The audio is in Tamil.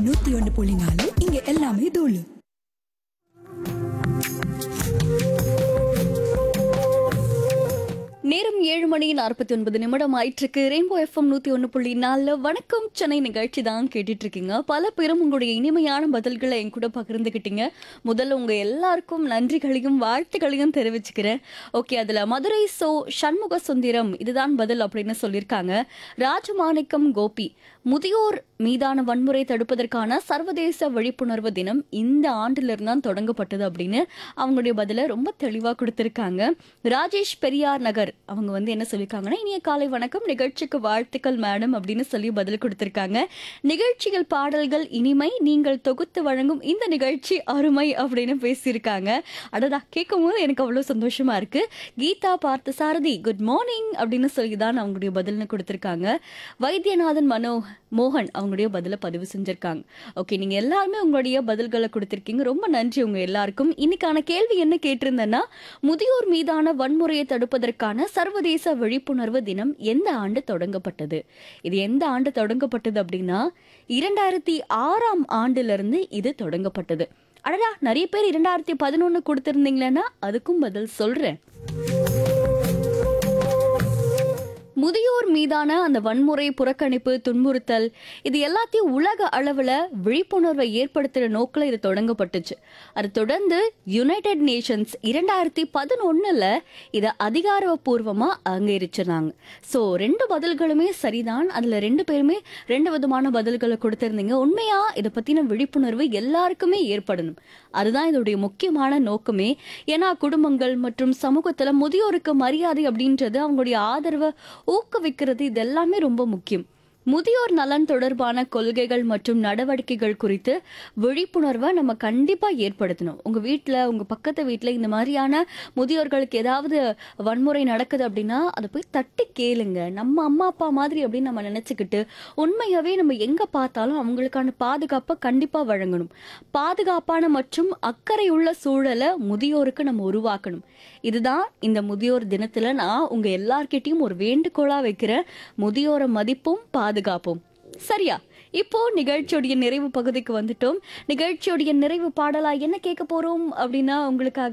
நூத்தி ஒன்னு புள்ளி நாலு இங்க எல்லாமே தூளு நேரம் ஏழு மணி நாற்பத்தி ஒன்பது நிமிடம் ஆயிட்டிருக்கு ரெயின்போ எஃப்எம் நூத்தி ஒன்று புள்ளி நாலு வணக்கம் சென்னை நிகழ்ச்சி தான் கேட்டுட்டு இருக்கீங்க பல பேரும் உங்களுடைய இனிமையான பதில்களை என் கூட பகிர்ந்துக்கிட்டீங்க முதல்ல உங்க எல்லாருக்கும் நன்றிகளையும் வாழ்த்துக்களையும் தெரிவிச்சுக்கிறேன் ஓகே அதுல மதுரை சோ சண்முக சுந்தரம் இதுதான் பதில் அப்படின்னு சொல்லியிருக்காங்க ராஜமாணிக்கம் கோபி முதியோர் மீதான வன்முறை தடுப்பதற்கான சர்வதேச விழிப்புணர்வு தினம் இந்த ஆண்டிலிருந்து தான் தொடங்கப்பட்டது அப்படின்னு அவங்களுடைய பதில ரொம்ப தெளிவா கொடுத்திருக்காங்க ராஜேஷ் பெரியார் நகர் அவங்க வந்து என்ன சொல்லியிருக்காங்கன்னா இனிய காலை வணக்கம் நிகழ்ச்சிக்கு வாழ்த்துக்கள் மேடம் அப்படின்னு சொல்லி பதில் கொடுத்திருக்காங்க நிகழ்ச்சிகள் பாடல்கள் இனிமை நீங்கள் தொகுத்து வழங்கும் இந்த நிகழ்ச்சி அருமை அப்படின்னு பேசியிருக்காங்க அடடா கேட்கும் போது எனக்கு அவ்வளவு சந்தோஷமா இருக்கு கீதா பார்த்த சாரதி குட் மார்னிங் அப்படின்னு சொல்லி தான் அவங்களுடைய பதில்னு கொடுத்திருக்காங்க வைத்தியநாதன் மனோ மோகன் அவங்களுடைய பதிலை பதிவு செஞ்சிருக்காங்க ஓகே நீங்க எல்லாருமே உங்களுடைய பதில்களை கொடுத்திருக்கீங்க ரொம்ப நன்றி உங்க எல்லாருக்கும் இன்னைக்கான கேள்வி என்ன கேட்டிருந்தேன்னா முதியோர் மீதான வன்முறையை தடுப்பதற்கான சர்வதேச விழிப்புணர்வு தினம் எந்த ஆண்டு தொடங்கப்பட்டது இது எந்த ஆண்டு தொடங்கப்பட்டது அப்படின்னா இரண்டாயிரத்தி ஆறாம் ஆண்டிலிருந்து இது தொடங்கப்பட்டது அடடா நிறைய பேர் இரண்டாயிரத்தி பதினொன்னு கொடுத்திருந்தீங்களன்னா அதுக்கும் பதில் சொல்றேன் முதியோர் மீதான அந்த வன்முறை புறக்கணிப்பு துன்புறுத்தல் இது எல்லாத்தையும் உலக அளவில் விழிப்புணர்வை ஏற்படுத்துகிற நோக்கில் இது தொடங்கப்பட்டுச்சு அது தொடர்ந்து யுனைடெட் நேஷன்ஸ் இரண்டாயிரத்தி பதினொன்னுல இதை அதிகாரப்பூர்வமாக அங்கீகரிச்சிருந்தாங்க ஸோ ரெண்டு பதில்களுமே சரிதான் அதில் ரெண்டு பேருமே ரெண்டு விதமான பதில்களை கொடுத்திருந்தீங்க உண்மையா இதை பற்றின விழிப்புணர்வு எல்லாருக்குமே ஏற்படணும் அதுதான் இதோடைய முக்கியமான நோக்கமே ஏன்னா குடும்பங்கள் மற்றும் சமூகத்தில் முதியோருக்கு மரியாதை அப்படின்றது அவங்களுடைய ஆதரவை ஊக்குவிக்கிறது இது எல்லாமே ரொம்ப முக்கியம் முதியோர் நலன் தொடர்பான கொள்கைகள் மற்றும் நடவடிக்கைகள் குறித்து விழிப்புணர்வை நம்ம கண்டிப்பா ஏற்படுத்தணும் உங்க வீட்டில் உங்க பக்கத்து வீட்டில் இந்த மாதிரியான முதியோர்களுக்கு ஏதாவது வன்முறை நடக்குது அப்படின்னா அதை போய் தட்டி கேளுங்க நம்ம அம்மா அப்பா மாதிரி அப்படின்னு நம்ம நினைச்சுக்கிட்டு உண்மையாவே நம்ம எங்க பார்த்தாலும் அவங்களுக்கான பாதுகாப்பை கண்டிப்பா வழங்கணும் பாதுகாப்பான மற்றும் அக்கறை உள்ள சூழலை முதியோருக்கு நம்ம உருவாக்கணும் இதுதான் இந்த முதியோர் தினத்துல நான் உங்க எல்லார்கிட்டயும் ஒரு வேண்டுகோளா வைக்கிறேன் முதியோரை மதிப்பும் பாதுகாப்பும் சரியா இப்போ நிகழ்ச்சியோடைய நிறைவு பகுதிக்கு வந்துட்டோம் நிகழ்ச்சியோடைய நிறைவு பாடலா என்ன கேட்க போறோம் அப்படின்னா உங்களுக்காக